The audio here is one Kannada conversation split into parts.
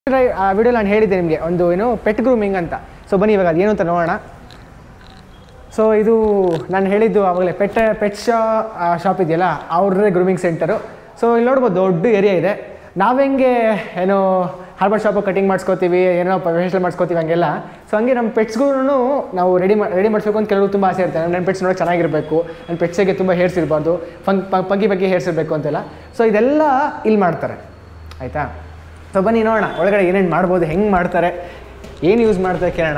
ಆ ವಿಡಿಯೋ ನಾನು ಹೇಳಿದ್ದೆ ನಿಮಗೆ ಒಂದು ಏನು ಪೆಟ್ ಗ್ರೂಮಿಂಗ್ ಅಂತ ಸೊ ಬನ್ನಿ ಇವಾಗ ಅದೇನು ಅಂತ ನೋಡೋಣ ಸೊ ಇದು ನಾನು ಹೇಳಿದ್ದು ಆವಾಗಲೇ ಪೆಟ್ ಪೆಟ್ ಶಾ ಶಾಪ್ ಇದೆಯಲ್ಲ ಅವ್ರದ್ದೇ ಗ್ರೂಮಿಂಗ್ ಸೆಂಟರು ಸೊ ಇಲ್ಲಿ ನೋಡ್ಬೋದು ದೊಡ್ಡ ಏರಿಯಾ ಇದೆ ನಾವು ಹೆಂಗೆ ಏನೋ ಹಾರ್ಬರ್ ಶಾಪು ಕಟಿಂಗ್ ಮಾಡಿಸ್ಕೋತೀವಿ ಏನೋ ಫೇಶಿಯಲ್ ಮಾಡಿಸ್ಕೋತೀವಿ ಹಂಗೆಲ್ಲ ಸೊ ಹಂಗೆ ನಮ್ಮ ಪೆಟ್ಸ್ಗೂ ನಾವು ರೆಡಿ ಮಾ ರೆಡಿ ಮಾಡಿಸ್ಬೇಕು ಅಂತ ಕೆಲವರು ತುಂಬ ಆಸೆ ಇರ್ತಾರೆ ನನ್ನ ಪೆಟ್ಸ್ ನೋಡೋಕೆ ಚೆನ್ನಾಗಿರಬೇಕು ನನ್ನ ಪೆಟ್ಸಿಗೆ ತುಂಬ ಹೇರ್ಸ್ ಇರಬಾರ್ದು ಫಂಗ್ ಪಂಗಿ ಬಗ್ಗೆ ಹೇರ್ಸ್ ಇರಬೇಕು ಅಂತೆಲ್ಲ ಸೊ ಇದೆಲ್ಲ ಇಲ್ಲಿ ಮಾಡ್ತಾರೆ ಆಯಿತಾ ಸೊ ಬನ್ನಿ ನೋಡೋಣ ಒಳಗಡೆ ಏನೇನು ಮಾಡ್ಬೋದು ಹೆಂಗೆ ಮಾಡ್ತಾರೆ ಏನು ಯೂಸ್ ಮಾಡ್ತಾರೆ ಕೇಳೋಣ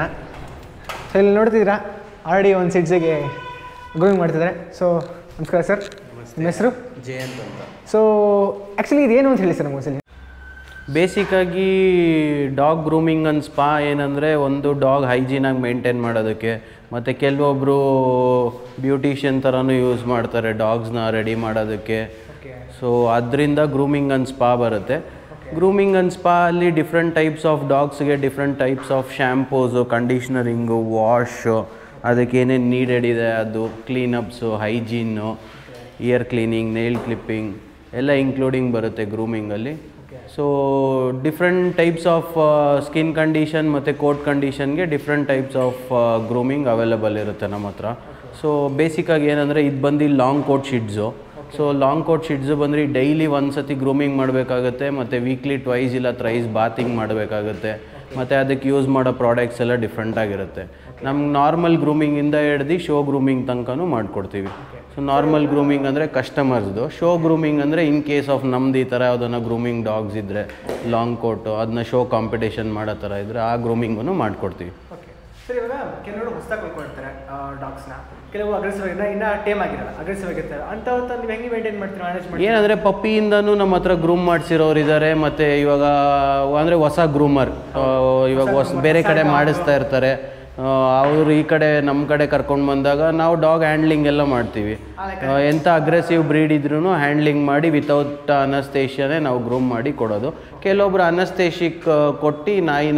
ಸೊ ಇಲ್ಲಿ ನೋಡ್ತಿದ್ದೀರಾ ಆಲ್ರೆಡಿ ಒಂದು ಸಿಡ್ಸಿಗೆ ಗ್ರೋಯಿಂಗ್ ಮಾಡ್ತಿದ್ದಾರೆ ಸೊ ನಮಸ್ಕಾರ ಸರ್ ನಿಮ್ಮ ಹೆಸರು ಜಯಂತ್ ಅಂತ ಸೊ ಆ್ಯಕ್ಚುಲಿ ಇದೇನು ಅಂತ ಹೇಳಿ ಸರ್ ನಮ್ಗೆ ಒಂದ್ಸಲಿ ಬೇಸಿಕ್ಕಾಗಿ ಡಾಗ್ ಗ್ರೂಮಿಂಗ್ ಅಂಡ್ ಸ್ಪಾ ಏನಂದರೆ ಒಂದು ಡಾಗ್ ಹೈಜೀನಾಗಿ ಮೇಂಟೈನ್ ಮಾಡೋದಕ್ಕೆ ಮತ್ತು ಕೆಲವೊಬ್ಬರು ಬ್ಯೂಟಿಷಿಯನ್ ಥರನೂ ಯೂಸ್ ಮಾಡ್ತಾರೆ ಡಾಗ್ಸ್ನ ರೆಡಿ ಮಾಡೋದಕ್ಕೆ ಸೊ ಅದರಿಂದ ಗ್ರೂಮಿಂಗ್ ಅಂಡ್ ಸ್ಪಾ ಬರುತ್ತೆ ಗ್ರೂಮಿಂಗ್ ಅಂಡ್ ಸ್ಪಾ ಅಲ್ಲಿ ಡಿಫ್ರೆಂಟ್ ಟೈಪ್ಸ್ ಆಫ್ ಡಾಗ್ಸ್ಗೆ different types of shampoos conditioning wash ಅದಕ್ಕೆ ಏನೇನು ನೀಡೆಡ್ ಇದೆ ಅದು cleanups hygiene ear cleaning nail clipping ಎಲ್ಲ ಇನ್ಕ್ಲೂಡಿಂಗ್ ಬರುತ್ತೆ ಗ್ರೂಮಿಂಗಲ್ಲಿ so different types of skin condition ಮತ್ತು ಕೋಟ್ ಕಂಡೀಷನ್ಗೆ different types of grooming available ಇರುತ್ತೆ ನಮ್ಮ ಹತ್ರ ಸೊ ಬೇಸಿಕ್ಕಾಗಿ ಏನಂದರೆ ಇದು ಬಂದು long coat shih tzu so long coat ಶಿಡ್ಸು ಬಂದರೆ ಡೈಲಿ ಒಂದು ಸತಿ ಗ್ರೂಮಿಂಗ್ ಮಾಡಬೇಕಾಗುತ್ತೆ ಮತ್ತು ವೀಕ್ಲಿ ಟ್ವೈಸ್ ಇಲ್ಲ ಥ್ರೈಸ್ ಬಾತಿಂಗ್ ಮಾಡಬೇಕಾಗುತ್ತೆ ಮತ್ತು ಅದಕ್ಕೆ ಯೂಸ್ ಮಾಡೋ ಪ್ರಾಡಕ್ಟ್ಸ್ ಎಲ್ಲ ಡಿಫ್ರೆಂಟ್ ಆಗಿರುತ್ತೆ ನಮ್ಗೆ ನಾರ್ಮಲ್ ಗ್ರೂಮಿಂಗಿಂದ ಹಿಡ್ದು ಶೋ ಗ್ರೂಮಿಂಗ್ ತನಕನೂ ಮಾಡಿಕೊಡ್ತೀವಿ ಸೊ ನಾರ್ಮಲ್ ಗ್ರೂಮಿಂಗ್ ಅಂದರೆ ಕಸ್ಟಮರ್ಸ್ದು ಶೋ ಗ್ರೂಮಿಂಗ್ ಅಂದರೆ ಇನ್ ಕೇಸ್ ಆಫ್ ನಮ್ದು ಈ ಥರ ಯಾವುದನ್ನ ಗ್ರೂಮಿಂಗ್ ಡಾಗ್ಸ್ ಇದ್ದರೆ ಲಾಂಗ್ ಕೋಟು ಅದನ್ನ ಶೋ ಕಾಂಪಿಟೇಷನ್ ಮಾಡೋ ಥರ ಇದ್ದರೆ ಆ ಗ್ರೂಮಿಂಗನ್ನು ಮಾಡಿಕೊಡ್ತೀವಿ ಓಕೆ ಸರ್ ಇವಾಗ ಕೆಲವರು ಹೊಸದಾಗಿ ಕೊಡ್ಕೊಳ್ತಾರೆ ಡಾಗ್ಸ್ನ ಕೆಲವು ಅಗ್ರೆಸಿವ್ ಆಗಿದ್ರೆ ಇನ್ನೂ ಟೇಮ್ ಆಗಿರಲ್ಲ ಅಗ್ರೆಸಿವ್ ಆಗಿರ್ತಾರೆ ಅಂಥವ್ರ ನೀವು ಹೆಂಗೆ ಮೇಂಟೈನ್ ಮಾಡ್ತೀರಾ ಮ್ಯಾನೇಜ್ ಮಾಡಿ ಏನಂದರೆ ಪಪ್ಪಿಯಿಂದನೂ ನಮ್ಮ ಹತ್ರ ಗ್ರೂಮ್ ಮಾಡಿಸಿರೋರು ಇದ್ದಾರೆ ಮತ್ತು ಇವಾಗ ಅಂದರೆ ಹೊಸ ಗ್ರೂಮರ್ ಇವಾಗ ಹೊಸ ಬೇರೆ ಕಡೆ ಮಾಡಿಸ್ತಾ ಇರ್ತಾರೆ ಅವರು ಈ ಕಡೆ ನಮ್ಮ ಕಡೆ ಕರ್ಕೊಂಡು ಬಂದಾಗ ನಾವು ಡಾಗ್ ಹ್ಯಾಂಡ್ಲಿಂಗ್ ಎಲ್ಲ ಮಾಡ್ತೀವಿ ಆ, ಎಂಥ ಅಗ್ರೆಸಿವ್ ಬ್ರೀಡ್ ಇದ್ರೂ ಹ್ಯಾಂಡ್ಲಿಂಗ್ ಮಾಡಿ ವಿತೌಟ್ ಅನಸ್ತೇಷಿಯನೇ ನಾವು ಗ್ರೂಮ್ ಮಾಡಿ ಕೊಡೋದು ಕೆಲವೊಬ್ರು ಅನಸ್ತೇಷಿಕ್ ಕೊಟ್ಟು ನಾಯಿನ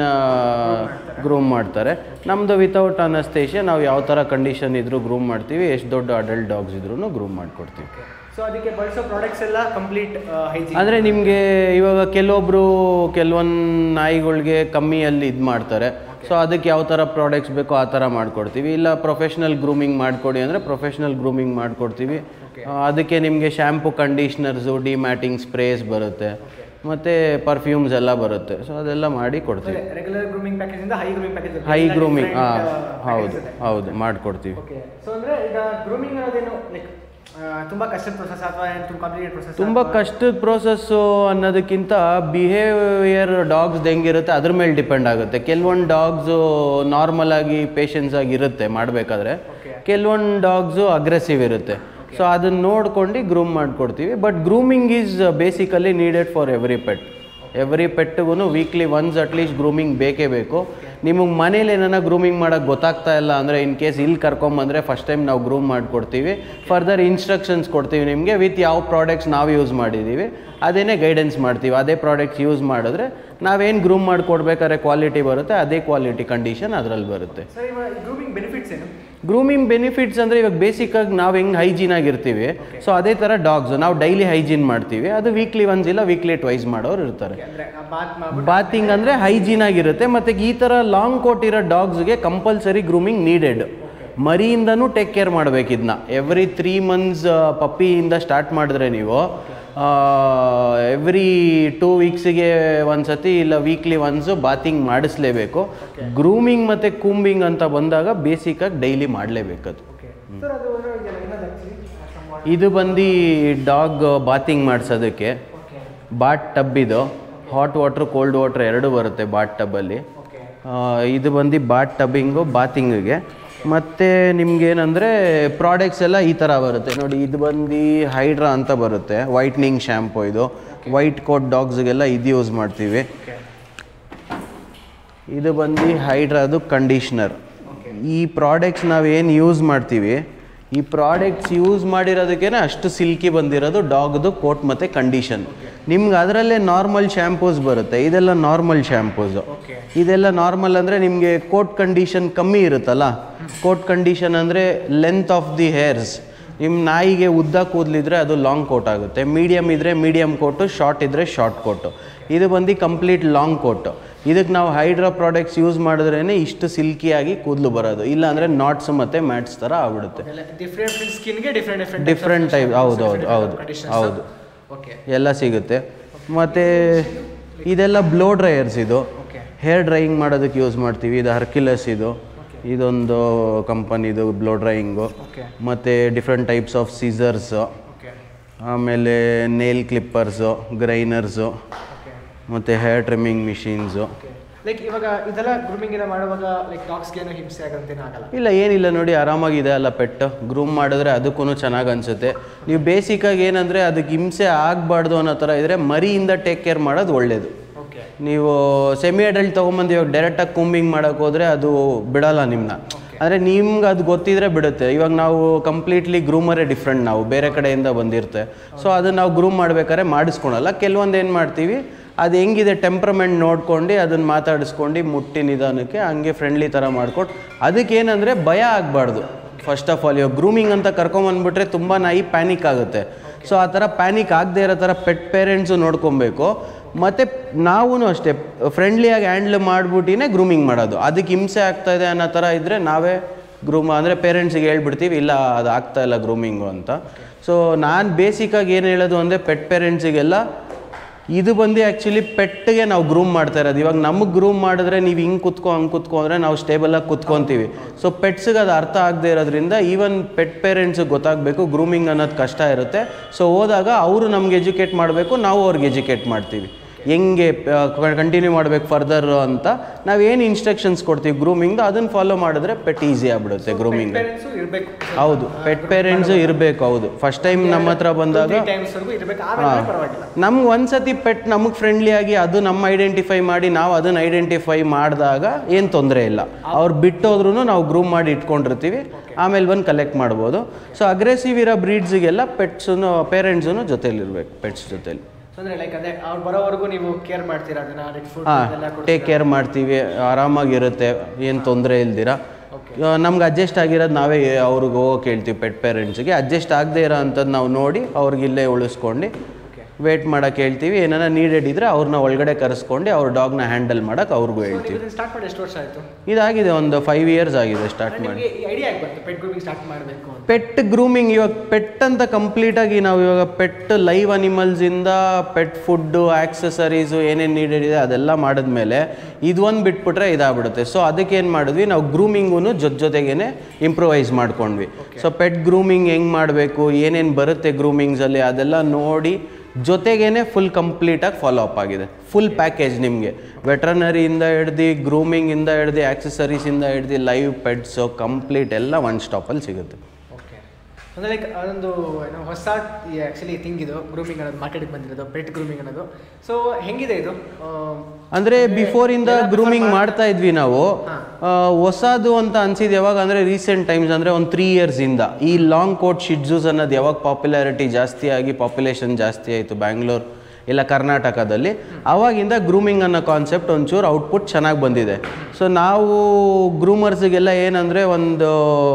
ಗ್ರೂಮ್ ಮಾಡ್ತಾರೆ ನಮ್ಮದು ವಿತೌಟ್ ಅನಸ್ತೇಷಿಯ ನಾವು ಯಾವ ಥರ ಕಂಡೀಷನ್ ಇದ್ರೂ ಗ್ರೂಮ್ ಮಾಡ್ತೀವಿ ಎಷ್ಟು ದೊಡ್ಡ ಅಡಲ್ಟ್ ಡಾಗ್ಸ್ ಇದ್ರೂ ಗ್ರೂಮ್ ಮಾಡಿಕೊಡ್ತೀವಿ ಸೊ ಅದಕ್ಕೆ ಬಳಸೋ ಪ್ರಾಡಕ್ಟ್ಸ್ ಎಲ್ಲ ಕಂಪ್ಲೀಟ್ ಹೈಜೀನ್ ಅಂದರೆ ನಿಮಗೆ ಇವಾಗ ಕೆಲವೊಬ್ಬರು ಕೆಲವೊಂದು ನಾಯಿಗಳಿಗೆ ಕಮ್ಮಿಯಲ್ಲಿ ಇದು ಮಾಡ್ತಾರೆ ಸೊ ಅದಕ್ಕೆ ಯಾವ ಥರ ಪ್ರಾಡಕ್ಟ್ಸ್ ಬೇಕೋ ಆ ಥರ ಮಾಡಿಕೊಡ್ತೀವಿ ಇಲ್ಲ ಪ್ರೊಫೆಷ್ನಲ್ ಗ್ರೂಮಿಂಗ್ ಮಾಡಿಕೊಡಿ ಅಂದರೆ ಪ್ರೊಫೆಷ್ನಲ್ ಗ್ರೂಮಿಂಗ್ ಮಾಡಿಕೊಡ್ತೀವಿ ಅದಕ್ಕೆ ನಿಮಗೆ ಶ್ಯಾಂಪು ಕಂಡೀಷ್ನರ್ಸು ಡಿಮ್ಯಾಟಿಂಗ್ ಸ್ಪ್ರೇಸ್ ಬರುತ್ತೆ ಮತ್ತು ಪರ್ಫ್ಯೂಮ್ಸ್ ಎಲ್ಲ ಬರುತ್ತೆ ಸೊ ಅದೆಲ್ಲ ಮಾಡಿ ಕೊಡ್ತೀವಿ ರೆಗ್ಯುಲರ್ ಗ್ರೂಮಿಂಗ್ ಪ್ಯಾಕೇಜ್ ಇಂದ high grooming package high grooming ಹಾಂ ಹೌದು ಹೌದು ಮಾಡಿಕೊಡ್ತೀವಿ ಓಕೆ ಸೊ ಅಂದ್ರೆ ಈಗ ಗ್ರೂಮಿಂಗ್ ಅನ್ನೋದೇನು ಲೈಕ್ ತುಂಬಾ ಕಷ್ಟದ ಪ್ರೊಸೆಸ್ ಅಥವಾ ಏನು ತುಂಬ ಕಾಂಪ್ಲಿಕೇಟ್ ಪ್ರೊಸೆಸ್ ತುಂಬ ಕಷ್ಟದ ಪ್ರೋಸೆಸ್ಸು ಅನ್ನೋದಕ್ಕಿಂತ ಬಿಹೇವಿಯರ್ ಡಾಗ್ಸ್ ಹೆಂಗಿರುತ್ತೆ ಅದ್ರ ಮೇಲೆ ಡಿಪೆಂಡ್ ಆಗುತ್ತೆ ಕೆಲವೊಂದು ಡಾಗ್ಸು ನಾರ್ಮಲ್ ಆಗಿ ಪೇಷನ್ಸ್ ಆಗಿ ಇರುತ್ತೆ ಮಾಡಬೇಕಾದ್ರೆ ಕೆಲವೊಂದು ಡಾಗ್ಸು ಅಗ್ರೆಸಿವ್ ಇರುತ್ತೆ ಸೊ ಅದನ್ನ ನೋಡ್ಕೊಂಡು ಗ್ರೂಮ್ ಮಾಡಿಕೊಡ್ತೀವಿ but grooming is basically needed for every pet every ಪೆಟ್ಗೂ ವೀಕ್ಲಿ ಒನ್ಸ್ ಅಟ್ಲೀಸ್ಟ್ ಗ್ರೂಮಿಂಗ್ ಬೇಕೇ ಬೇಕು ನಿಮಗೆ ಮನೇಲಿ ಏನಾರ ಗ್ರೂಮಿಂಗ್ ಮಾಡೋಕ್ಕೆ ಗೊತ್ತಾಗ್ತಾ ಇಲ್ಲ ಅಂದರೆ ಇನ್ ಕೇಸ್ ಇಲ್ಲಿ ಕರ್ಕೊಂಬಂದರೆ ಫಸ್ಟ್ ಟೈಮ್ ನಾವು ಗ್ರೂಮ್ ಮಾಡಿಕೊಡ್ತೀವಿ ಫರ್ದರ್ ಇನ್ಸ್ಟ್ರಕ್ಷನ್ಸ್ ಕೊಡ್ತೀವಿ ನಿಮಗೆ ವಿತ್ ಯಾವ ಪ್ರಾಡಕ್ಟ್ಸ್ ನಾವು ಯೂಸ್ ಮಾಡಿದ್ದೀವಿ ಅದೇನೇ ಗೈಡೆನ್ಸ್ ಮಾಡ್ತೀವಿ ಅದೇ ಪ್ರಾಡಕ್ಟ್ಸ್ ಯೂಸ್ ಮಾಡಿದ್ರೆ ನಾವೇನು ಗ್ರೂಮ್ ಮಾಡಿಕೊಡ್ಬೇಕಾದ್ರೆ ಕ್ವಾಲಿಟಿ ಬರುತ್ತೆ ಅದೇ ಕ್ವಾಲಿಟಿ ಕಂಡೀಷನ್ ಅದರಲ್ಲಿ ಬರುತ್ತೆ ಸರ್ ಇವಾಗ ಗ್ರೂಮಿಂಗ್ ಬೆನಿಫಿಟ್ಸ್ ಏನು ಗ್ರೂಮಿಂಗ್ ಬೆನಿಫಿಟ್ಸ್ ಅಂದರೆ ಇವಾಗ ಬೇಸಿಕ್ಕಾಗಿ ನಾವು ಹೆಂಗೆ ಹೈಜೀನ್ ಆಗಿರ್ತೀವಿ ಸೊ ಅದೇ ಥರ ಡಾಗ್ಸ್ ನಾವು ಡೈಲಿ ಹೈಜೀನ್ ಮಾಡ್ತೀವಿ ಅದು ವೀಕ್ಲಿ ಒನ್ಸ್ ಇಲ್ಲ ವೀಕ್ಲಿ ಟ್ವೈಸ್ ಮಾಡೋರು ಇರ್ತಾರೆ ಅಂದ್ರೆ ಬಾತ್ ಮಾಡ್ಬಿಟ್ಟು ಬಾತಿಂಗ್ ಅಂದರೆ ಹೈಜೀನ್ ಆಗಿರುತ್ತೆ ಮತ್ತು ಈ ಥರ ಲಾಂಗ್ ಕೋಟ್ ಇರೋ ಡಾಗ್ಸ್ಗೆ ಕಂಪಲ್ಸರಿ ಗ್ರೂಮಿಂಗ್ ನೀಡೆಡ್ ಮರಿಯಿಂದನೂ ಟೇಕ್ ಕೇರ್ ಮಾಡ್ಬೇಕು ಇದನ್ನ ಎವ್ರಿ ತ್ರೀ ಮಂತ್ಸ್ ಪಪ್ಪಿಯಿಂದ ಸ್ಟಾರ್ಟ್ ಮಾಡಿದ್ರೆ ನೀವು ಎವ್ರಿ ಟೂ ವೀಕ್ಸಿಗೆ ಒಂದು ಸತಿ ಇಲ್ಲ ವೀಕ್ಲಿ ಒನ್ಸು ಬಾತಿಂಗ್ ಮಾಡಿಸ್ಲೇಬೇಕು ಗ್ರೂಮಿಂಗ್ ಮತ್ತು ಕೂಂಬಿಂಗ್ ಅಂತ ಬಂದಾಗ ಬೇಸಿಕ್ಕಾಗಿ ಡೈಲಿ ಮಾಡಲೇಬೇಕದು ಸರ್ ಅದು ಇದೆಯಲ್ಲ ಇನ್ನೊಂದು ಆ್ಯಕ್ಚುಲಿ ಇದು ಬಂದು ಡಾಗ್ ಬಾತಿಂಗ್ ಮಾಡಿಸೋದಕ್ಕೆ ಬಾಟ್ ಟಬ್ ಇದು ಹಾಟ್ ವಾಟ್ರ್ ಕೋಲ್ಡ್ ವಾಟ್ರ್ ಎರಡು ಬರುತ್ತೆ ಬಾಟ್ ಟಬ್ಬಲ್ಲಿ ಇದು ಬಂದು ಬಾಟ್ ಟಬ್ಬಿಂಗು ಬಾತಿಂಗಿಗೆ ಮತ್ತು ನಿಮ್ಗೇನಂದರೆ ಪ್ರಾಡಕ್ಟ್ಸ್ ಎಲ್ಲ ಈ ಥರ ಬರುತ್ತೆ ನೋಡಿ ಇದು ಬಂದು ಹೈಡ್ರಾ ಅಂತ ಬರುತ್ತೆ ವೈಟ್ನಿಂಗ್ ಶ್ಯಾಂಪು ಇದು ವೈಟ್ ಕೋಟ್ ಡಾಗ್ಸ್ಗೆಲ್ಲ ಇದು ಯೂಸ್ ಮಾಡ್ತೀವಿ ಇದು ಬಂದು ಹೈಡ್ರಾದು ಕಂಡೀಷ್ನರ್ ಈ ಪ್ರಾಡಕ್ಟ್ಸ್ ನಾವೇನು ಯೂಸ್ ಮಾಡ್ತೀವಿ ಈ ಪ್ರಾಡಕ್ಟ್ಸ್ ಯೂಸ್ ಮಾಡಿರೋದಕ್ಕೇ ಅಷ್ಟು ಸಿಲ್ಕಿ ಬಂದಿರೋದು ಡಾಗ್ದು ಕೋಟ್ ಮತ್ತು ಕಂಡೀಷನ್ ನಿಮ್ಗೆ ಅದರಲ್ಲೇ ನಾರ್ಮಲ್ ಶ್ಯಾಂಪೂಸ್ ಬರುತ್ತೆ ಇದೆಲ್ಲ ನಾರ್ಮಲ್ ಶ್ಯಾಂಪೂಸು ಇದೆಲ್ಲ ನಾರ್ಮಲ್ ಅಂದರೆ ನಿಮಗೆ ಕೋಟ್ ಕಂಡೀಷನ್ ಕಮ್ಮಿ ಇರುತ್ತಲ್ಲ ಕೋಟ್ ಕಂಡೀಷನ್ ಅಂದರೆ ಲೆಂತ್ ಆಫ್ ದಿ ಹೇರ್ಸ್ ನಿಮ್ಮ ನಾಯಿಗೆ ಉದ್ದ ಕೂದಲಿದ್ರೆ ಅದು ಲಾಂಗ್ ಕೋಟ್ ಆಗುತ್ತೆ ಮೀಡಿಯಮ್ ಇದ್ದರೆ ಮೀಡಿಯಮ್ ಕೋಟು ಶಾರ್ಟ್ ಇದ್ದರೆ ಶಾರ್ಟ್ ಕೋಟು ಇದು ಬಂದು ಕಂಪ್ಲೀಟ್ ಲಾಂಗ್ ಕೋಟು ಇದಕ್ಕೆ ನಾವು ಹೈಡ್ರಾ ಪ್ರಾಡಕ್ಟ್ಸ್ ಯೂಸ್ ಮಾಡಿದ್ರೇ ಇಷ್ಟು ಸಿಲ್ಕಿಯಾಗಿ ಕೂದಲು ಬರೋದು ಇಲ್ಲ ಅಂದರೆ ನಾಟ್ಸ್ ಮತ್ತು ಮ್ಯಾಟ್ಸ್ ಥರ ಆಗ್ಬಿಡುತ್ತೆ ಡಿಫ್ರೆಂಟ್ ಸ್ಕಿನ್ಗೆ ಡಿಫ್ರೆಂಟ್ ಡಿಫ್ರೆಂಟ್ ಡಿಫ್ರೆಂಟ್ ಟೈಪ್ ಹೌದು ಹೌದು ಹೌದು ಹೌದು ಓಕೆ ಎಲ್ಲ ಸಿಗುತ್ತೆ ಮತ್ತು ಇದೆಲ್ಲ ಬ್ಲೋ ಡ್ರೈಯರ್ಸ್ ಇದು ಓಕೆ ಹೇರ್ ಡ್ರೈಯಿಂಗ್ ಮಾಡೋದಕ್ಕೆ ಯೂಸ್ ಮಾಡ್ತೀವಿ ಇದು ಹರ್ಕ್ಯುಲಸ್ ಇದು ಇದೊಂದು ಕಂಪನಿದು ಬ್ಲೋ ಡ್ರೈಯಿಂಗು ಓಕೆ ಮತ್ತು different types of scissors okay ಆಮೇಲೆ ನೇಲ್ ಕ್ಲಿಪ್ಪರ್ಸು ಗ್ರೈನರ್ಸು ಓಕೆ ಮತ್ತು hair trimming machines okay like ಇವಾಗ ಇದೆಲ್ಲ ಗ್ರೂಮಿಂಗ್ ಎಲ್ಲ ಮಾಡುವಾಗ ಲೈಕ್ ಡಾಗ್ಸ್ಗೆ ಏನೋ ಹಿಂಸೆ ಆಗಂತೇನೂ ಆಗಲ್ಲ ಇಲ್ಲ ಏನಿಲ್ಲ ನೋಡಿ ಆರಾಮಾಗಿದೆ ಅಲ್ಲ ಪೆಟ್ಟು ಗ್ರೂಮ್ ಮಾಡಿದ್ರೆ ಅದಕ್ಕೂ ಚೆನ್ನಾಗಿ ಅನಿಸುತ್ತೆ ನೀವು ಬೇಸಿಕಾಗಿ ಏನಂದರೆ ಅದಕ್ಕೆ ಹಿಂಸೆ ಆಗಬಾರ್ದು ಅನ್ನೋ ಥರ ಇದ್ದರೆ ಮರಿಯಿಂದ ಟೇಕ್ ಕೇರ್ ಮಾಡೋದು ಒಳ್ಳೆಯದು ಓಕೆ ನೀವು ಸೆಮಿ ಅಡಲ್ಟ್ ತೊಗೊಂಬಂದು ಇವಾಗ ಡೈರೆಕ್ಟಾಗಿ ಕೂಂಬಿಂಗ್ ಮಾಡೋಕೆ ಹೋದರೆ ಅದು ಬಿಡಲ್ಲ ನಿಮ್ಮನ್ನ ಅಂದರೆ ನಿಮ್ಗೆ ಅದು ಗೊತ್ತಿದ್ರೆ ಬಿಡುತ್ತೆ ಇವಾಗ ನಾವು ಕಂಪ್ಲೀಟ್ಲಿ ಗ್ರೂಮರೇ ಡಿಫ್ರೆಂಟ್ ನಾವು ಬೇರೆ ಕಡೆಯಿಂದ ಬಂದಿರುತ್ತೆ ಸೊ ಅದನ್ನು ನಾವು ಗ್ರೂಮ್ ಮಾಡ್ಬೇಕಾದ್ರೆ ಮಾಡಿಸ್ಕೊಳಲ್ಲ ಕೆಲವೊಂದು ಏನು ಮಾಡ್ತೀವಿ ಅದು ಹೆಂಗಿದೆ ಟೆಂಪ್ರಮೆಂಟ್ ನೋಡ್ಕೊಂಡು ಅದನ್ನು ಮಾತಾಡಿಸ್ಕೊಂಡು ಮುಟ್ಟಿ ನಿಧಾನಕ್ಕೆ ಹಂಗೆ ಫ್ರೆಂಡ್ಲಿ ಥರ ಮಾಡ್ಕೊಂಡು ಅದಕ್ಕೇನಂದರೆ ಭಯ ಆಗಬಾರ್ದು ಫಸ್ಟ್ ಆಫ್ ಆಲ್ ಇವಾಗ ಗ್ರೂಮಿಂಗ್ ಅಂತ ಕರ್ಕೊಂಬಂದ್ಬಿಟ್ರೆ ತುಂಬ ನಾಯಿ ಪ್ಯಾನಿಕ್ ಆಗುತ್ತೆ ಸೊ ಆ ಥರ ಪ್ಯಾನಿಕ್ ಆಗದೆ ಇರೋ ಥರ ಪೆಟ್ ಪೇರೆಂಟ್ಸು ನೋಡ್ಕೊಬೇಕು ಮತ್ತು ನಾವೂ ಅಷ್ಟೇ ಫ್ರೆಂಡ್ಲಿಯಾಗಿ ಹ್ಯಾಂಡ್ಲ್ ಮಾಡ್ಬಿಟ್ಟಿನೇ ಗ್ರೂಮಿಂಗ್ ಮಾಡೋದು ಅದಕ್ಕೆ ಹಿಂಸೆ ಆಗ್ತಾ ಇದೆ ಅನ್ನೋ ಥರ ಇದ್ದರೆ ನಾವೇ ಗ್ರೂಮ್ ಅಂದರೆ ಪೇರೆಂಟ್ಸಿಗೆ ಹೇಳ್ಬಿಡ್ತೀವಿ ಇಲ್ಲ ಅದು ಆಗ್ತಾ ಇಲ್ಲ ಗ್ರೂಮಿಂಗು ಅಂತ ಸೊ ನಾನು ಬೇಸಿಕಾಗಿ ಏನು ಹೇಳೋದು ಅಂದರೆ ಪೆಟ್ ಪೇರೆಂಟ್ಸಿಗೆಲ್ಲ ಇದು ಬಂದು ಆ್ಯಕ್ಚುಲಿ ಪೆಟ್ಗೆ ನಾವು ಗ್ರೂಮ್ ಮಾಡ್ತಾ ಇರೋದು ಇವಾಗ ನಮಗೆ ಗ್ರೂಮ್ ಮಾಡಿದ್ರೆ ನೀವು ಹಿಂಗೆ ಕುತ್ಕೊ ಹಂಗೆ ಕುತ್ಕೊ ಅಂದರೆ ನಾವು ಸ್ಟೇಬಲಾಗಿ ಕುತ್ಕೊತೀವಿ ಸೊ ಪೆಟ್ಸ್ಗೆ ಅದು ಅರ್ಥ ಆಗದೆ ಇರೋದ್ರಿಂದ ಈವನ್ ಪೆಟ್ ಪೇರೆಂಟ್ಸಿಗೆ ಗೊತ್ತಾಗಬೇಕು ಗ್ರೂಮಿಂಗ್ ಅನ್ನೋದು ಕಷ್ಟ ಇರುತ್ತೆ ಸೊ ಹೋದಾಗ ಅವರು ನಮ್ಗೆ ಎಜುಕೇಟ್ ಮಾಡಬೇಕು ನಾವು ಅವ್ರಿಗೆ ಎಜುಕೇಟ್ ಮಾಡ್ತೀವಿ ಹೆಂಗೆ ಕಂಟಿನ್ಯೂ ಮಾಡಬೇಕು ಫರ್ದರ್ ಅಂತ ನಾವು ಏನು ಇನ್ಸ್ಟ್ರಕ್ಷನ್ಸ್ ಕೊಡ್ತೀವಿ ಗ್ರೂಮಿಂಗ್ ಅದನ್ನು ಫಾಲೋ ಮಾಡಿದ್ರೆ ಪೆಟ್ ಈಸಿ ಆಗ್ಬಿಡುತ್ತೆ ಗ್ರೂಮಿಂಗ್ ಪೇರೆಂಟ್ಸು ಇರಬೇಕು ಹೌದು ಪೆಟ್ ಪೇರೆಂಟ್ಸು ಇರಬೇಕು ಹೌದು ಫಸ್ಟ್ ಟೈಮ್ ನಮ್ಮ ಹತ್ರ ಬಂದಾಗ ಟೈಮ್ಸ್ವರೆಗೂ ಇರಬೇಕು ಆಮೇಲೆ ಪರವಾಗಿಲ್ಲ ನಮ್ಗೆ ಒಂದ್ಸತಿ ಪೆಟ್ ನಮಗೆ ಫ್ರೆಂಡ್ಲಿಯಾಗಿ ಅದು ನಮ್ಮ ಐಡೆಂಟಿಫೈ ಮಾಡಿ ನಾವು ಅದನ್ನು ಐಡೆಂಟಿಫೈ ಮಾಡಿದಾಗ ಏನು ತೊಂದರೆ ಇಲ್ಲ ಅವ್ರು ಬಿಟ್ಟೋದ್ರೂ ನಾವು ಗ್ರೂಮ್ ಮಾಡಿ ಇಟ್ಕೊಂಡಿರ್ತೀವಿ ಆಮೇಲೆ ಬಂದು ಕಲೆಕ್ಟ್ ಮಾಡ್ಬೋದು ಸೊ ಅಗ್ರೆಸಿವ್ ಇರೋ ಬ್ರೀಡ್ಸಿಗೆಲ್ಲ ಪೆಟ್ಸೂ ಪೇರೆಂಟ್ಸೂ ಜೊತೆಲಿರ್ಬೇಕು ಪೆಟ್ಸ್ ಜೊತೆಲಿ ಅಂದ್ರೆ ಲೈಕ್ ಅದೇ ಅವ್ರು ಬರೋವರೆಗೂ ನೀವು ಕೇರ್ ಮಾಡ್ತೀರಾ ಅದನ್ನ ಅದಕ್ಕೆ ಫುಡ್ ಹಾಂ ಎಲ್ಲ ಟೇಕ್ ಕೇರ್ ಮಾಡ್ತೀವಿ ಆರಾಮಾಗಿರುತ್ತೆ ಏನು ತೊಂದರೆ ಇಲ್ದಿರ ನಮ್ಗೆ ಅಡ್ಜಸ್ಟ್ ಆಗಿರೋದು ನಾವೇ ಅವ್ರಿಗೆ ಹೋಗೋಕೆ ಹೇಳ್ತೀವಿ ಪೆಟ್ ಪೇರೆಂಟ್ಸ್ಗೆ ಅಡ್ಜಸ್ಟ್ ಆಗದೆ ಇರೋ ಅಂಥದ್ದು ನಾವು ನೋಡಿ ಅವ್ರಿಗೆ ಇಲ್ಲೇ ಉಳಿಸ್ಕೊಂಡು ವೇಟ್ ಮಾಡೋಕೆ ಹೇಳ್ತೀವಿ ಏನಾರ ನೀಡೆಡ್ ಇದ್ದರೆ ಅವ್ರನ್ನ ಒಳಗಡೆ ಕರೆಸ್ಕೊಂಡು ಅವ್ರ ಡಾಗ್ನ ಹ್ಯಾಂಡಲ್ ಮಾಡೋಕೆ ಅವ್ರಿಗೂ ಹೇಳ್ತೀವಿ ಇದನ್ನ ಸ್ಟಾರ್ಟ್ ಮಾಡಿ ಎಷ್ಟು ವರ್ಷ ಆಯ್ತು ಇದಾಗಿದೆ ಒಂದು ಫೈವ್ ಇಯರ್ಸ್ ಆಗಿದೆ ಸ್ಟಾರ್ಟ್ ಮಾಡಿ ನಿಮಗೆ ಐಡಿಯಾ ಆಗಿ ಬಂತು ಪೆಟ್ ಗ್ರೂಮಿಂಗ್ ಸ್ಟಾರ್ಟ್ ಮಾಡಬೇಕು ಅಂತ ಪೆಟ್ ಗ್ರೂಮಿಂಗ್ ಇವಾಗ ಪೆಟ್ ಅಂತ ಕಂಪ್ಲೀಟಾಗಿ ನಾವು ಇವಾಗ ಪೆಟ್ ಲೈವ್ ಅನಿಮಲ್ಸಿಂದ ಪೆಟ್ ಫುಡ್ಡು ಆಕ್ಸೆಸರೀಸು ಏನೇನು ನೀಡೆಡ್ ಇದೆ ಅದೆಲ್ಲ ಮಾಡಿದ್ಮೇಲೆ ಇದೊಂದು ಬಿಟ್ಬಿಟ್ರೆ ಇದಾಗ್ಬಿಡುತ್ತೆ ಸೊ ಅದಕ್ಕೆ ಏನು ಮಾಡಿದ್ವಿ ನಾವು ಗ್ರೂಮಿಂಗೂ ಜೊತೆ ಜೊತೆಗೇನೆ ಇಂಪ್ರೂವೈಸ್ ಮಾಡ್ಕೊಂಡ್ವಿ ಸೊ ಪೆಟ್ ಗ್ರೂಮಿಂಗ್ ಹೆಂಗೆ ಮಾಡಬೇಕು ಏನೇನು ಬರುತ್ತೆ ಗ್ರೂಮಿಂಗ್ಸಲ್ಲಿ ಅದೆಲ್ಲ ನೋಡಿ ಜೊತೆಗೇನೆ ಫುಲ್ ಕಂಪ್ಲೀಟಾಗಿ ಫಾಲೋ ಅಪ್ ಆಗಿದೆ ಫುಲ್ ಪ್ಯಾಕೇಜ್ ನಿಮಗೆ ವೆಟ್ರನರಿಯಿಂದ ಹಿಡ್ದು ಗ್ರೂಮಿಂಗಿಂದ ಹಿಡ್ದು ಆಕ್ಸೆಸರೀಸಿಂದ ಹಿಡ್ದು ಲೈವ್ ಪೆಟ್ಸು ಕಂಪ್ಲೀಟ್ ಎಲ್ಲ ಒನ್ ಸ್ಟಾಪಲ್ಲಿ ಸಿಗುತ್ತೆ ಓಕೆ ಅಂದರೆ ಲೈಕ್ ಅದೊಂದು ಏನೋ ಹೊಸ ಆ್ಯಕ್ಚುಲಿ ಥಿಂಗ್ ಇದು ಗ್ರೂಮಿಂಗ್ ಅನ್ನೋದು ಮಾರ್ಕೆಟಿಗೆ ಬಂದಿರೋದು ಪೆಟ್ ಗ್ರೂಮಿಂಗ್ ಅನ್ನೋದು ಸೊ ಹೆಂಗಿದೆ ಇದು ಆ, ಅಂದರೆ ಬಿಫೋರಿಂದ ಗ್ರೂಮಿಂಗ್ ಮಾಡ್ತಾ ಇದ್ವಿ ನಾವು ಆ, ಹೊಸದು ಅಂತ ಅನ್ಸಿದ್ದು ಯಾವಾಗ ಅಂದರೆ ರೀಸೆಂಟ್ ಟೈಮ್ಸ್ ಅಂದರೆ ಒಂದು ತ್ರೀ ಇಯರ್ಸಿಂದ ಈ ಲಾಂಗ್ ಕೋಟ್ ಶಿಡ್ಜೂಸ್ ಅನ್ನೋದು ಯಾವಾಗ ಪಾಪ್ಯುಲಾರಿಟಿ ಜಾಸ್ತಿ ಆಗಿ ಪಾಪ್ಯುಲೇಷನ್ ಜಾಸ್ತಿ ಆಯಿತು ಬ್ಯಾಂಗ್ಳೂರ್ ಇಲ್ಲ ಕರ್ನಾಟಕದಲ್ಲಿ ಆವಾಗಿಂದ ಗ್ರೂಮಿಂಗ್ ಅನ್ನೋ ಕಾನ್ಸೆಪ್ಟ್ ಒಂಚೂರು ಔಟ್ಪುಟ್ ಚೆನ್ನಾಗಿ ಬಂದಿದೆ ಸೊ ನಾವು ಗ್ರೂಮರ್ಸಿಗೆಲ್ಲ ಏನಂದರೆ ಒಂದು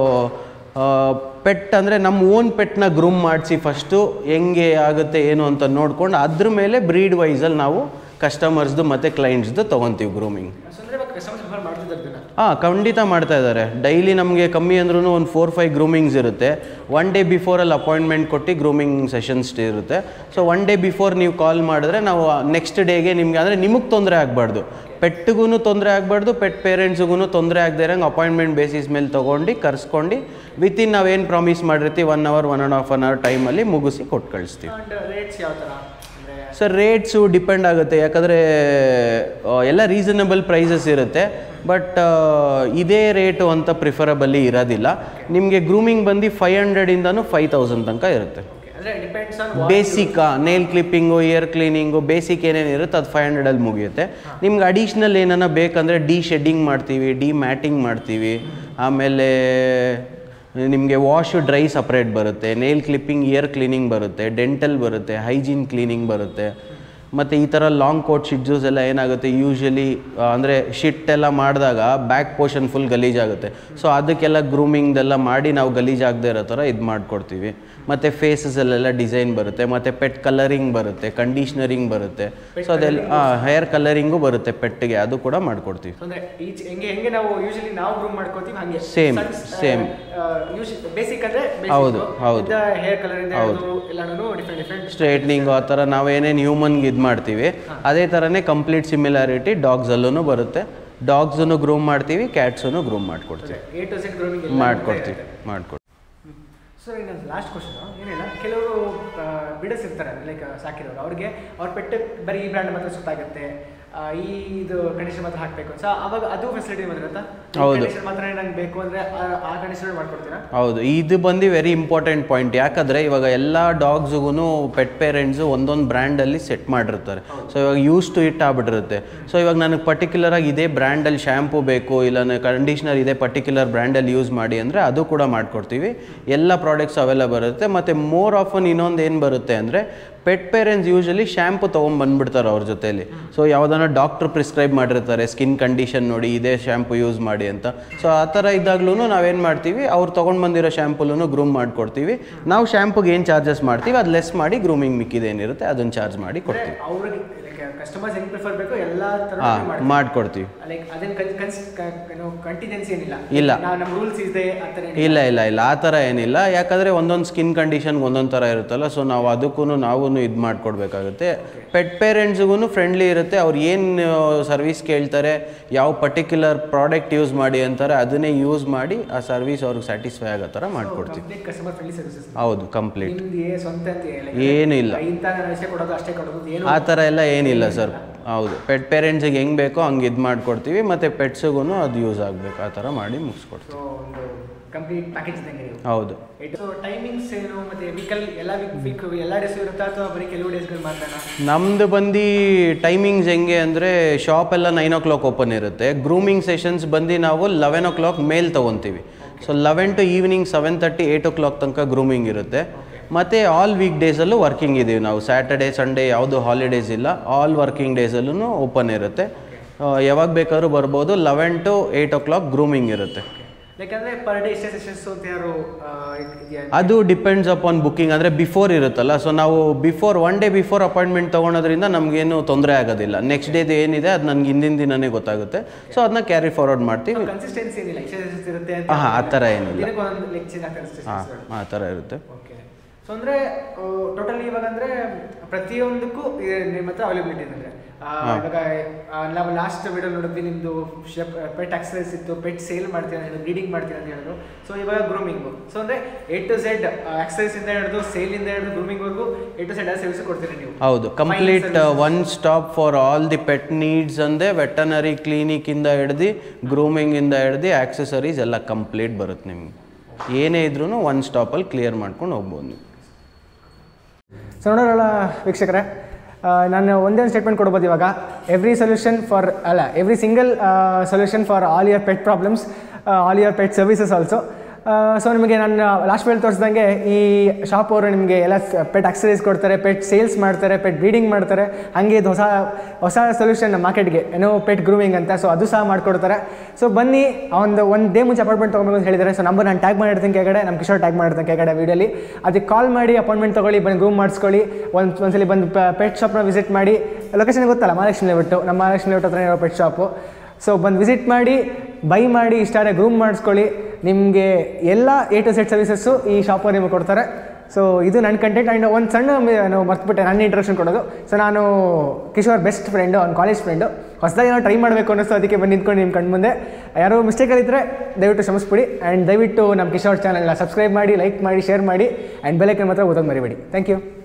ಪೆಟ್ ಅಂದರೆ ನಮ್ಮ ಓನ್ ಪೆಟ್ನ ಗ್ರೂಮ್ ಮಾಡಿಸಿ ಫಸ್ಟು ಹೆಂಗೆ ಆಗುತ್ತೆ ಏನು ಅಂತ ನೋಡ್ಕೊಂಡು ಅದ್ರ ಮೇಲೆ ಬ್ರೀಡ್ ವೈಸಲ್ಲಿ ನಾವು ಕಸ್ಟಮರ್ಸ್ದು ಮತ್ತು ಕ್ಲೈಂಟ್ಸ್ದು ತೊಗೊತೀವಿ ಗ್ರೂಮಿಂಗ್ ಸೊ ಅಂದರೆ ಇವಾಗ ಕಸ್ಟಮರ್ಸ್ ಪ್ರಿಫರ್ ಮಾಡ್ತಿದ್ದಾರೆ ಇದನ್ನ ಹಾಂ ಖಂಡಿತ ಮಾಡ್ತಾ ಇದ್ದಾರೆ ಡೈಲಿ ನಮಗೆ ಕಮ್ಮಿ ಅಂದ್ರೂ ಒಂದು ಫೋರ್ ಫೈವ್ ಗ್ರೂಮಿಂಗ್ಸ್ ಇರುತ್ತೆ ಒನ್ ಡೇ ಬಿಫೋರಲ್ಲಿ ಅಪಾಯಿಂಟ್ಮೆಂಟ್ ಕೊಟ್ಟು ಗ್ರೂಮಿಂಗ್ ಸೆಷನ್ಸ್ ಇರುತ್ತೆ ಸೊ ಒನ್ ಡೇ ಬಿಫೋರ್ ನೀವು ಕಾಲ್ ಮಾಡಿದ್ರೆ ನಾವು ನೆಕ್ಸ್ಟ್ ಡೇಗೆ ನಿಮಗೆ ಅಂದರೆ ನಿಮಗೆ ತೊಂದರೆ ಆಗಬಾರ್ದು ಪೆಟ್ಗೂ ತೊಂದರೆ ಆಗಬಾರ್ದು ಪೆಟ್ ಪೇರೆಂಟ್ಸ್ಗೂ ತೊಂದರೆ ಆಗದೆ ಇರೋಂಗೆ ಅಪಾಯಿಂಟ್ಮೆಂಟ್ ಬೇಸಿಸ್ ಮೇಲೆ ತೊಗೊಂಡು ಕರ್ಸ್ಕೊಂಡು ವಿತಿನ್ ನಾವೇನು ಪ್ರಾಮಿಸ್ ಮಾಡಿರ್ತೀವಿ one hour one and half an hour ಟೈಮಲ್ಲಿ ಮುಗಿಸಿ ಕೊಟ್ಟು ಕಳಿಸ್ತೀವಿ ಆ್ಯಂಡ್ ರೇಟ್ಸ್ ಯಾವ ಥರ ಅಂದರೆ ಸರ್ ರೇಟ್ಸು ಡಿಪೆಂಡ್ ಆಗುತ್ತೆ ಯಾಕಂದರೆ ಎಲ್ಲ ರೀಸನಬಲ್ ಪ್ರೈಸಸ್ ಇರುತ್ತೆ ಬಟ್ ಇದೇ ರೇಟು ಅಂತ ಪ್ರಿಫರಬಲಿ ಇರೋದಿಲ್ಲ ನಿಮಗೆ ಗ್ರೂಮಿಂಗ್ ಬಂದು ಫೈವ್ ಹಂಡ್ರೆಡಿಂದನೂ ಫೈವ್ ತೌಸಂಡ್ ತನಕ ಇರುತ್ತೆ ಅಂದರೆ depends on basic nail clipping ear cleaning basic ಏನೇನು ಇರುತ್ತೆ ಅದು ಫೈವ್ ಹಂಡ್ರೆಡಲ್ಲಿ ಮುಗಿಯುತ್ತೆ ನಿಮ್ಗೆ ಅಡಿಷ್ನಲ್ ಏನಾನ ಬೇಕಂದರೆ ಡಿ ಶೆಡ್ಡಿಂಗ್ ಮಾಡ್ತೀವಿ ಡಿ ಮ್ಯಾಟಿಂಗ್ ಮಾಡ್ತೀವಿ ಆಮೇಲೆ ನಿಮಗೆ ವಾಶ್ ಡ್ರೈ ಸಪ್ರೇಟ್ ಬರುತ್ತೆ ನೇಲ್ ಕ್ಲಿಪ್ಪಿಂಗ್ ಇಯರ್ ಕ್ಲೀನಿಂಗ್ ಬರುತ್ತೆ ಡೆಂಟಲ್ ಬರುತ್ತೆ ಹೈಜೀನ್ ಕ್ಲೀನಿಂಗ್ ಬರುತ್ತೆ ಮತ್ತು ಈ ಥರ ಲಾಂಗ್ ಕೋಟ್ ಶಿಡ್ಜೂಸ್ ಎಲ್ಲ ಏನಾಗುತ್ತೆ ಯೂಶಲಿ ಅಂದರೆ ಶಿಟ್ ಎಲ್ಲ ಮಾಡಿದಾಗ ಬ್ಯಾಕ್ ಪೋರ್ಷನ್ ಫುಲ್ ಗಲೀಜಾಗುತ್ತೆ ಸೊ ಅದಕ್ಕೆಲ್ಲ ಗ್ರೂಮಿಂಗ್ದೆಲ್ಲ ಮಾಡಿ ನಾವು ಗಲೀಜಾಗದೇ ಇರೋ ಥರ ಇದು ಮಾಡಿಕೊಡ್ತೀವಿ ಮತ್ತು ಫೇಸಸಲ್ಲೆಲ್ಲ ಡಿಸೈನ್ ಬರುತ್ತೆ ಮತ್ತು ಪೆಟ್ ಕಲರಿಂಗ್ ಬರುತ್ತೆ ಕಂಡೀಷ್ನರಿಂಗ್ ಬರುತ್ತೆ ಸೊ ಅದೆಲ್ಲ ಹೇರ್ ಕಲರಿಂಗು ಬರುತ್ತೆ ಪೆಟ್ಗೆ ಅದು ಕೂಡ ಮಾಡಿಕೊಡ್ತೀವಿ ಸೊ ಅಂದ್ರೆ ಈಚ್ ಹೆಂಗೆ ಹೆಂಗೆ ನಾವು ಯೂಶಲಿ ನಾವು ಗ್ರೂಮ್ ಮಾಡ್ಕೋತೀವಿ ಹಂಗೆ Same, same. ಬೇಸಿಕ್ ಅಂದ್ರೆ ಹೌದು, ಹೌದು. ಹೇರ್ ಕಲರ್ ಇಂದ ಹಿಡಿದು ಎಲ್ಲಾನು ಡಿಫ್ರೆಂಟ್ ಡಿಫ್ರೆಂಟ್ ಸ್ಟ್ರೇಟ್ನಿಂಗು ಆ ಥರ ನಾವೇನೇನು ಹ್ಯೂಮನ್ಗೆ ಇದು ಮಾಡ್ತೀವಿ ಅದೇ ಥರನೇ ಕಂಪ್ಲೀಟ್ ಸಿಮಿಲಾರಿಟಿ ಡಾಗ್ಸಲ್ಲೂ ಬರುತ್ತೆ ಡಾಗ್ಸನ್ನು ಗ್ರೂಮ್ ಮಾಡ್ತೀವಿ ಕ್ಯಾಟ್ಸನ್ನು ಗ್ರೂಮ್ ಮಾಡಿಕೊಡ್ತೀವಿ ಎ ಟು ಸೆಟ್ ಗ್ರೂಮಿಂಗ್ ಮಾಡಿಕೊಡ್ತೀವಿ ಮಾಡಿಕೊಡ್ತೀವಿ ಸೊ ಇನ್ನು ಲಾಸ್ಟ್ ಕ್ವಶನ್ ಏನಿಲ್ಲ ಕೆಲವರು ಬಿಡಸ್ ಇರ್ತಾರೆ ಲೈಕ್ ಸಾಕಿರೋರು ಅವ್ರಿಗೆ ಅವ್ರ ಪೆಟ್ಟು ಬರೀ ಈ ಬ್ರ್ಯಾಂಡ್ ಮಾತ್ರ ಸುತ್ತಾಗುತ್ತೆ ಆ, ಈ ಇದು ಕಂಡೀಷನ್ ಮಾತ್ರ ಹಾಕಬೇಕು ಸೊ ಅವಾಗ ಅದು ಫೆಸಿಲಿಟಿ ಬಂದಿರುತ್ತಾ ಹೌದು. ಕಂಡೀಷನ್ ಮಾತ್ರ ನಂಗೆ ಬೇಕು ಅಂದರೆ ಆ ಕಂಡೀಷನ್ ಮಾಡ್ಕೊಡ್ತೀರಾ ಹೌದು ಇದು ಬಂದು ವೆರಿ ಇಂಪಾರ್ಟೆಂಟ್ ಪಾಯಿಂಟ್ ಯಾಕಂದರೆ ಇವಾಗ ಎಲ್ಲ ಡಾಗ್ಸ್ಗೂ ಪೆಟ್ ಪೇರೆಂಟ್ಸು ಒಂದೊಂದು ಬ್ರ್ಯಾಂಡಲ್ಲಿ ಸೆಟ್ ಮಾಡಿರ್ತಾರೆ ಸೊ ಇವಾಗ ಯೂಸ್ ಟು ಇಟ್ ಆಗ್ಬಿಟ್ಟಿರುತ್ತೆ ಸೊ ಇವಾಗ ನನಗೆ ಪರ್ಟಿಕ್ಯುಲರಾಗಿ ಇದೇ ಬ್ರ್ಯಾಂಡಲ್ಲಿ ಶ್ಯಾಂಪು ಬೇಕು ಇಲ್ಲ ಕಂಡೀಷ್ನರ್ ಇದೇ ಪರ್ಟಿಕ್ಯುಲರ್ ಬ್ರ್ಯಾಂಡಲ್ಲಿ ಯೂಸ್ ಮಾಡಿ ಅಂದರೆ ಅದು ಕೂಡ ಮಾಡಿಕೊಡ್ತೀವಿ ಎಲ್ಲ ಪ್ರಾಡಕ್ಟ್ಸ್ ಅವೈಲೇಬಲ್ ಇರುತ್ತೆ ಮತ್ತು ಮೋರ್ ಆಫನ್ ಇನ್ನೊಂದು ಏನು ಬರುತ್ತೆ ಅಂದರೆ ಪೆಟ್ ಪೇರೆಂಟ್ಸ್ ಯೂಶಲಿ ಶ್ಯಾಂಪು ತೊಗೊಂಬಂದ್ಬಿಡ್ತಾರೆ ಅವ್ರ ಜೊತೆಲಿ ಸೊ ಯಾವುದನ್ನ ಡಾಕ್ಟ್ರ್ ಪ್ರಿಸ್ಕ್ರೈಬ್ ಮಾಡಿರ್ತಾರೆ ಸ್ಕಿನ್ ಕಂಡೀಷನ್ ನೋಡಿ ಇದೇ ಶ್ಯಾಂಪು ಯೂಸ್ ಮಾಡಿ ಅಂತ ಸೊ ಆ ಥರ ಇದ್ದಾಗ್ಲೂ ನಾವೇನು ಮಾಡ್ತೀವಿ ಅವ್ರು ತೊಗೊಂಡು ಬಂದಿರೋ ಶ್ಯಾಂಪುಲೂ ಗ್ರೂಮ್ ಮಾಡಿಕೊಡ್ತೀವಿ ನಾವು ಶ್ಯಾಂಪುಗೆ ಏನು ಚಾರ್ಜಸ್ ಮಾಡ್ತೀವಿ ಅದು ಲೆಸ್ ಮಾಡಿ ಗ್ರೂಮಿಂಗ್ ಮಿಕ್ಕಿದೇನಿರುತ್ತೆ ಅದನ್ನು ಚಾರ್ಜ್ ಮಾಡಿ ಕೊಡ್ತೀವಿ ಅವ್ರಿಗೆ ಲೈಕ್ ಕಸ್ಟಮರ್ಸ್ ಹೆಂಗ್ ಪ್ರಿಫರ್ ಬೇಕು ಎಲ್ಲ ಥರ ಹಾಂ ಮಾಡಿಕೊಡ್ತೀವಿ ಲೈಕ್ ಅದೇನು ಕನ್ಸ್ ಏನು ಕಂಟಿಜೆನ್ಸಿ ಏನಿಲ್ಲ ಇಲ್ಲ. ನಾವು ನಮ್ಮ ರೂಲ್ಸ್ ಇದೆ ಆ ಥರ ಏನಿಲ್ಲ. ಇಲ್ಲ ಇಲ್ಲ ಇಲ್ಲ ಆ ಥರ ಏನಿಲ್ಲ ಯಾಕಂದರೆ ಒಂದೊಂದು ಸ್ಕಿನ್ ಕಂಡೀಷನ್ಗೆ ಒಂದೊಂದು ಥರ ಇರುತ್ತಲ್ಲ ಸೊ ನಾವು ಅದಕ್ಕೂ ನಾವು ಇದು ಮಾಡಿಕೊಡ್ಬೇಕಾಗುತ್ತೆ ಪೆಟ್ ಪೇರೆಂಟ್ಸ್ಗೂ ಫ್ರೆಂಡ್ಲಿ ಇರುತ್ತೆ ಅವ್ರು ಏನು ಸರ್ವಿಸ್ ಕೇಳ್ತಾರೆ ಯಾವ ಪರ್ಟಿಕ್ಯುಲರ್ ಪ್ರಾಡಕ್ಟ್ ಯೂಸ್ ಮಾಡಿ ಅಂತಾರೆ ಅದನ್ನೇ ಯೂಸ್ ಮಾಡಿ ಆ ಸರ್ವಿಸ್ ಅವ್ರಿಗೆ ಸ್ಯಾಟಿಸ್ಫೈ ಆಗೋ ಥರ ಮಾಡಿಕೊಡ್ತೀವಿ ಕಂಪ್ಲೀಟ್ ಕಸ್ಟಮರ್ ಫ್ರೆಂಡ್ಲಿ ಸರ್ವಿಸಸ್ ಹೌದು ಕಂಪ್ಲೀಟ್ ನಿಮ್ದು ಏ ಸ್ವಂತ ಅಂತ like ಏನೂ ಇಲ್ಲ ಇಂಥ ವಿಷಯ ಕೊಡೋದು ಅಷ್ಟೇ ಕೊಡೋದು ಏನು ಆ ಥರ ಎಲ್ಲ ಏನಿಲ್ಲ ಸರ್ ಹೌದು ಪೆಟ್ ಪೇರೆಂಟ್ಸಿಗೆ ಹೆಂಗೆ ಬೇಕೋ ಹಂಗೆ ಇದು ಮಾಡಿಕೊಡ್ತೀವಿ ಮತ್ತು ಪೆಟ್ಸಿಗೂ ಅದು ಯೂಸ್ ಆಗಬೇಕು ಆ ಥರ ಮಾಡಿ ಮುಗಿಸ್ಕೊಡ್ತೀವಿ ಸೊ ಒಂದು ಕಂಪ್ಲೀಟ್ ಪ್ಯಾಕೇಜ್ ಇದ್ದಂಗೆ ನೀವು ಹೌದು ಸೊ ಟೈಮಿಂಗ್ಸ್ ಏನು ಮತ್ತೆ ವೀಕಲ್ ಎಲ್ಲ ವೀಕ್ ವೀಕ್ ಎಲ್ಲ ಡೇಸ್ ಇರುತ್ತಾ ಅಥವಾ ಬರೀ ಕೆಲವು ಡೇಸ್ಗಳು ಮಾತ್ರನಾ ನಮ್ದು ಬಂದು ಟೈಮಿಂಗ್ಸ್ ಹೆಂಗೆ ಅಂದರೆ ಶಾಪ್ ಎಲ್ಲ ನೈನ್ ಓ ಕ್ಲಾಕ್ ಓಪನ್ ಇರುತ್ತೆ ಗ್ರೂಮಿಂಗ್ ಸೆಷನ್ಸ್ ಬಂದು ನಾವು ಲೆವೆನ್ ಓ ಕ್ಲಾಕ್ ಮೇಲ್ ತೊಗೊತೀವಿ so eleven to evening seven thirty eight o'clock ತನಕ ಗ್ರೂಮಿಂಗ್ ಇರುತ್ತೆ ಮತ್ತು ಆಲ್ ವೀಕ್ ಡೇಸಲ್ಲೂ ವರ್ಕಿಂಗ್ ಇದ್ದೀವಿ ನಾವು ಸ್ಯಾಟರ್ಡೇ ಸಂಡೇ ಯಾವುದು ಹಾಲಿಡೇಸ್ ಇಲ್ಲ ಆಲ್ ವರ್ಕಿಂಗ್ ಡೇಸಲ್ಲೂ ಓಪನ್ ಇರುತ್ತೆ ಆ, ಯಾವಾಗ ಬೇಕಾದ್ರೂ ಬರ್ಬೋದು eleven to eight o'clock grooming ಇರುತ್ತೆ ಯಾಕಂದ್ರೆ ಪರ್ ಡೇ ಇಷ್ಟೇ ಸೆಷನ್ಸ್ ಅಂತ ಯಾರು ಆ, ಇದೆಯಾ ಅದು ಡಿಪೆಂಡ್ಸ್ ಅಪಾನ್ ಬುಕ್ಕಿಂಗ್ ಅಂದರೆ ಬಿಫೋರ್ ಇರುತ್ತಲ್ಲ ಸೊ ನಾವು before one day before appointment ತೊಗೊಳೋದ್ರಿಂದ ನಮಗೇನು ತೊಂದರೆ ಆಗೋದಿಲ್ಲ ನೆಕ್ಸ್ಟ್ ಡೇದು ಏನಿದೆ ಅದು ನನಗೆ ಹಿಂದಿನ ದಿನನೇ ಗೊತ್ತಾಗುತ್ತೆ ಸೊ ಅದನ್ನ ಕ್ಯಾರಿ ಫಾರ್ವರ್ಡ್ ಮಾಡ್ತೀವಿ ಕನ್ಸಿಸ್ಟೆನ್ಸಿ ಏನಿಲ್ಲ ಇಷ್ಟೇ ಸೆಷನ್ಸ್ ಇರುತ್ತೆ ಅಂತ ಹಾಂ ಆ ಥರ ಏನಿಲ್ಲ ದಿನಕ್ಕೆ ಒಂದೊಂದು ಲೆಕ್ಚರ್ ಆಗ್ತದೆ ಹಾಂ ಸೆಷನ್ಸ್ ಆ ಥರ ಇರುತ್ತೆ ಓಕೆ ಸೊ ಅಂದರೆ ಟೋಟಲಿ ಇವಾಗ ಅಂದರೆ ಪ್ರತಿಯೊಂದಕ್ಕೂ ಇದೆ ನಿಮ್ಮ ಹತ್ರ ಅವೈಲಬಿಲಿಟಿ ಇದೆ ಅಂದರೆ ಇವಾಗ ಆ, ನಾವು ಲಾಸ್ಟ್ ವಿಡಿಯೋ ನೋಡಿದ್ವಿ ನಿಮ್ಮದು ಪೆಟ್ ಎಕ್ಸಸೈಸ್ ಇತ್ತು ಪೆಟ್ ಸೇಲ್ ಮಾಡ್ತೀರಾ ಅಂತ ಹೇಳಿದ್ರು ಬ್ರೀಡಿಂಗ್ ಮಾಡ್ತೀರಾ ಅಂತ ಹೇಳಿದ್ರು ಸೊ ಇವಾಗ ಗ್ರೂಮಿಂಗು ಸೊ ಅಂದರೆ ಎ ಟು ಝೆಡ್ ಎಕ್ಸಸೈಸ್ ಇಂದ ಹಿಡಿದು ಸೇಲಿಂದ ಹಿಡಿದು ಗ್ರೂಮಿಂಗ್ವರೆಗೂ ಎ ಟು ಝೆಡ್ ಸರ್ವಿಸ್ ಕೊಡ್ತೀರಾ ನೀವು ಹೌದು complete one stop for all the pet needs ಅಂದರೆ ವೆಟನರಿ ಕ್ಲಿನಿಕ್ಕಿಂದ ಹಿಡ್ದು ಗ್ರೂಮಿಂಗಿಂದ ಹಿಡ್ದು ಆಕ್ಸೆಸರೀಸ್ ಎಲ್ಲ ಕಂಪ್ಲೀಟ್ ಬರುತ್ತೆ ನಿಮ್ಗೆ ಏನೇ ಇದ್ರೂ ಒನ್ ಸ್ಟಾಪಲ್ಲಿ ಕ್ಲಿಯರ್ ಮಾಡ್ಕೊಂಡು ಹೋಗ್ಬೋದು ನೀವು ಸೊ ನೋಡೋರಲ್ಲ ವೀಕ್ಷಕರೇ ಆ, ನಾನು ಒಂದೇ ಒಂದು ಸ್ಟೇಟ್ಮೆಂಟ್ ಕೊಡ್ಬೋದು ಇವಾಗ ಎವ್ರಿ ಸೊಲ್ಯೂಷನ್ ಫಾರ್ ಅಲ್ಲ every single solution for all your pet problems all your pet services also so ನಿಮಗೆ ನಾನು ಲಾಸ್ಟ್ ವೇಳೆ ತೋರಿಸ್ದಂಗೆ ಈ ಶಾಪ್ ಅವರು ನಿಮಗೆ ಎಲ್ಲ ಪೆಟ್ ಅಕ್ಸಸರೀಸ್ ಕೊಡ್ತಾರೆ ಪೆಟ್ ಸೇಲ್ಸ್ ಮಾಡ್ತಾರೆ ಪೆಟ್ ಬ್ರೀಡಿಂಗ್ ಮಾಡ್ತಾರೆ ಹಾಗೆ ಇದು ಹೊಸ ಹೊಸ ಸೊಲ್ಯೂಷನ್ ಮಾರ್ಕೆಟ್ಗೆ ಏನೋ ಪೆಟ್ ಗ್ರೂಮಿಂಗ್ ಅಂತ ಸೊ ಅದು ಸಹ ಮಾಡ್ಕೊಡ್ತಾರೆ ಸೊ ಬನ್ನಿ ಒಂದು ಒಂದು ಡೇ ಮುಂಚೆ ಅಪಾಯಿಂಟ್ಮೆಂಟ್ ತೊಗೊಬೇಕು ಅಂತ ಹೇಳಿದ್ದಾರೆ ಸೊ ನಂಬರ್ ನಾನು ಟ್ಯಾಗ್ ಮಾಡಿರ್ತೀನಿ ಕೆಳಗಡೆ ನಮ್ಮ ಕಿಶೋರ್ ಟ್ಯಾಗ್ ಮಾಡಿರ್ತೀನಿ ಕೆಳಗಡೆ ವೀಡಿಯೋಲಿ ಅದಕ್ಕೆ ಕಾಲ್ ಮಾಡಿ ಅಪಾಯಿಂಟ್ಮೆಂಟ್ ತೊಗೊಳ್ಳಿ ಬಂದು ಗ್ರೂಮ್ ಮಾಡಿಸ್ಕೊಳ್ಳಿ ಒಂದು ಒಂದ್ಸಲಿ ಬಂದು ಪೆಟ್ ಶಾಪ್ನ ವಿಸಿಟ್ ಮಾಡಿ ಲೊಕೇಶನ್ ಗೊತ್ತಲ್ಲ ಮಹಾಲಕ್ಷ್ಮಿ ಬಿಟ್ಟು ನಮ್ಮ ಮಹಾಲಕ್ಷ್ಮಿ ಬಿಟ್ಟು ಹತ್ರ ಇರೋ ಪೆಟ್ ಶಾಪು ಸೊ ಬಂದು ವಿಸಿಟ್ ಮಾಡಿ ಬೈ ಮಾಡಿ ಇಷ್ಟಾರೆ ಗ್ರೂಮ್ ಮಾಡಿಸ್ಕೊಳ್ಳಿ ನಿಮಗೆ ಎಲ್ಲ ಎ ಟು ಸೆಟ್ ಸರ್ವಿಸಸ್ಸು ಈ ಶಾಪಲ್ಲಿ ನಿಮಗೆ ಕೊಡ್ತಾರೆ ಸೊ ಇದು ನನ್ನ ಕಂಟೆಂಟ್ ಆ್ಯಂಡ್ ಒಂದು ಸಣ್ಣ ಮಿ- ನಾನು ಮರ್ತ್ಬಿಟ್ಟೆ ನನ್ನ ಇಂಟ್ರೊಡಕ್ಷನ್ ಕೊಡೋದು ಸೊ ನಾನು ಕಿಶೋರ್ ಬೆಸ್ಟ್ ಫ್ರೆಂಡು ಅವ್ನ ಕಾಲೇಜ್ ಫ್ರೆಂಡು ಹೊಸದಾಗಿ ನಾವು ಟ್ರೈ ಮಾಡಬೇಕು ಅನ್ನಿಸ್ತು ಅದಕ್ಕೆ ಬಂದು ನಿಂತ್ಕೊಂಡು ನಿಮ್ಮ ಕಣ್ಣು ಮುಂದೆ ಯಾರೋ ಮಿಸ್ಟೇಕಲ್ಲಿದ್ದರೆ ದಯವಿಟ್ಟು ಕ್ಷಮಿಸ್ಬಿಡಿ ಆ್ಯಂಡ್ ದಯವಿಟ್ಟು ನಮ್ಮ ಕಿಶೋರ್ ಚಾನಲ್ನ ಸಬ್ಸ್ಕ್ರೈಬ್ ಮಾಡಿ ಲೈಕ್ ಮಾಡಿ ಶೇರ್ ಮಾಡಿ ಆ್ಯಂಡ್ ಬೆಲೈಕನ್ ಮಾತ್ರ ಓದೋದು ಮರಿಬೇಡಿ ಥ್ಯಾಂಕ್ ಯು